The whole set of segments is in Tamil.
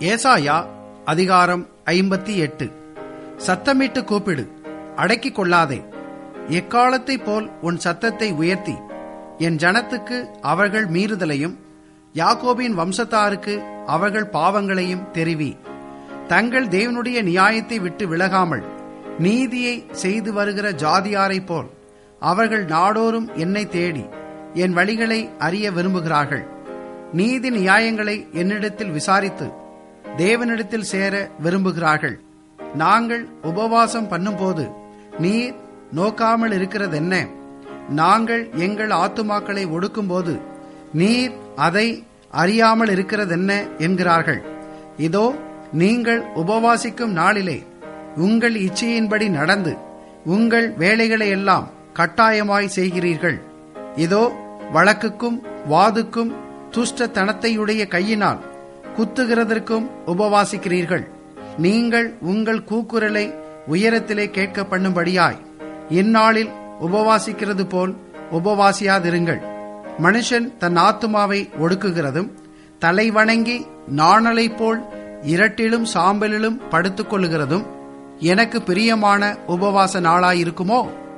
ஏசாயா அதிகாரம் ஐம்பத்தி எட்டு சத்தமிட்டு கூப்பிடு அடக்கிக் கொள்ளாதே எக்காலத்தைப் போல் உன் சத்தத்தை உயர்த்தி என் ஜனத்துக்கு அவர்கள் மீறுதலையும் யாக்கோபின் வம்சத்தாருக்கு அவர்கள் பாவங்களையும் தெரிவி தங்கள் தேவனுடைய நியாயத்தை விட்டு விலகாமல் நீதியை செய்து வருகிற ஜாதியாரைப் போல் அவர்கள் நாடோறும் என்னை தேடி என் வழிகளை அறிய விரும்புகிறார்கள் நீதி நியாயங்களை என்னிடத்தில் விசாரித்து தேவனிடத்தில் சேர விரும்புகிறார்கள் நாங்கள் உபவாசம் பண்ணும்போது நீர் நோக்காமல் இருக்கிறதென்ன நாங்கள் எங்கள் ஆத்துமாக்களை ஒடுக்கும்போது நீர் அதை அறியாமல் இருக்கிறதென்ன என்கிறார்கள் இதோ நீங்கள் உபவாசிக்கும் நாளிலே உங்கள் இச்சையின்படி நடந்து உங்கள் வேலைகளை எல்லாம் கட்டாயமாய் செய்கிறீர்கள் இதோ வழக்குக்கும் வாதுக்கும் துஷ்டத்தனத்தையுடைய கையினால் குத்துகிறதற்கும் உபவாசிக்கிறீர்கள் நீங்கள் உங்கள் கூக்குரலை உயரத்திலே கேட்க பண்ணும்படியாய் இந்நாளில் உபவாசிக்கிறது போல் உபவாசியாதிருங்கள் மனுஷன் தன் ஆத்துமாவை ஒடுக்குகிறதும் தலை வணங்கி நாணலை போல் இரட்டிலும் சாம்பலிலும் படுத்துக் கொள்ளுகிறதும் எனக்கு பிரியமான உபவாச நாளாயிருக்குமோ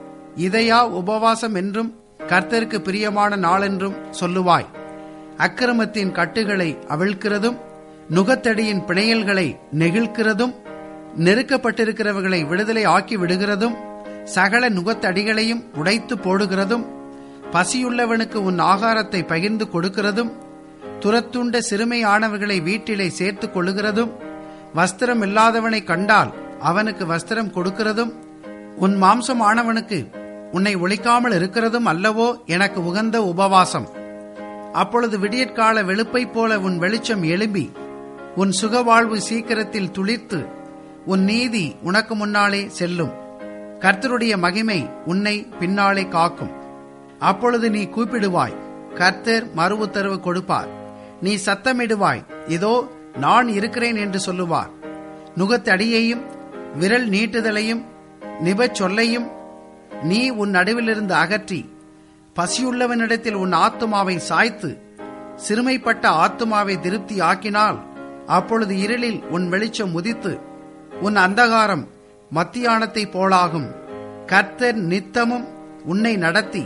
இதையா உபவாசம் என்றும் கர்த்தருக்கு பிரியமான நாளென்றும் சொல்லுவாய் அக்கிரமத்தின் கட்டுகளை அவிழ்க்கிறதும் நுகத்தடியின் பிணையல்களை நெகிழ்க்கிறதும் நெருக்கப்பட்டிருக்கிறவர்களை விடுதலை ஆக்கி விடுகிறதும் சகல நுகத்தடிகளையும் உடைத்து போடுகிறதும் பசியுள்ளவனுக்கு உன் ஆகாரத்தை பகிர்ந்து கொடுக்கிறதும் துரத்துண்ட சிறுமையானவர்களை வீட்டிலே சேர்த்துக் கொள்ளுகிறதும் வஸ்திரம் இல்லாதவனை கண்டால் அவனுக்கு வஸ்திரம் கொடுக்கிறதும் உன் மாம்சம் ஆனவனுக்கு உன்னை ஒழிக்காமல் இருக்கிறதும் அல்லவோ எனக்கு உகந்த உபவாசம் அப்பொழுது விடியற்கால வெளுப்பைப் போல உன் வெளிச்சம் எழும்பி உன் சுகவாழ்வு சீக்கிரத்தில் துளிர்த்து உன் நீதி உனக்கு முன்னாலே செல்லும் கர்த்தருடைய மகிமை உன்னை பின்னாலே காக்கும் அப்பொழுது நீ கூப்பிடுவாய் கர்த்தர் மறு உத்தரவு கொடுப்பார் நீ சத்தமிடுவாய் இதோ நான் இருக்கிறேன் என்று சொல்லுவார் நுகத்தடியையும் விரல் நீட்டுதலையும் நிபச் சொல்லையும் நீ உன் நடுவிலிருந்து அகற்றி பசியுள்ளவனிடத்தில் உன் ஆத்துமாவை சாய்த்து சிறுமைப்பட்ட ஆத்துமாவை திருப்தி ஆக்கினால் அப்பொழுது இருளில் உன் வெளிச்சம் உதித்து உன் அந்தகாரம் மத்தியானத்தை போலாகும் கர்த்தர் நித்தமும் உன்னை நடத்தி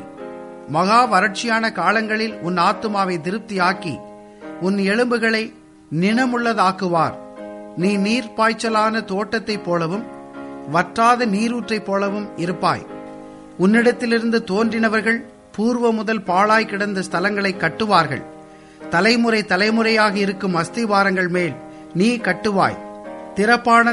மகா வறட்சியான காலங்களில் உன் ஆத்துமாவை திருப்தியாக்கி உன் எலும்புகளை நினமுள்ளதாக்குவார் நீ நீர் பாய்ச்சலான தோட்டத்தைப் போலவும் வற்றாத நீரூற்றைப் போலவும் இருப்பாய் உன்னிடத்திலிருந்து தோன்றினவர்கள் பூர்வ முதல் பாழாய் கிடந்த ஸ்தலங்களை கட்டுவார்கள் தலைமுறை தலைமுறையாக இருக்கும் அஸ்திவாரங்கள் மேல் நீ கட்டுவாய் திறப்பான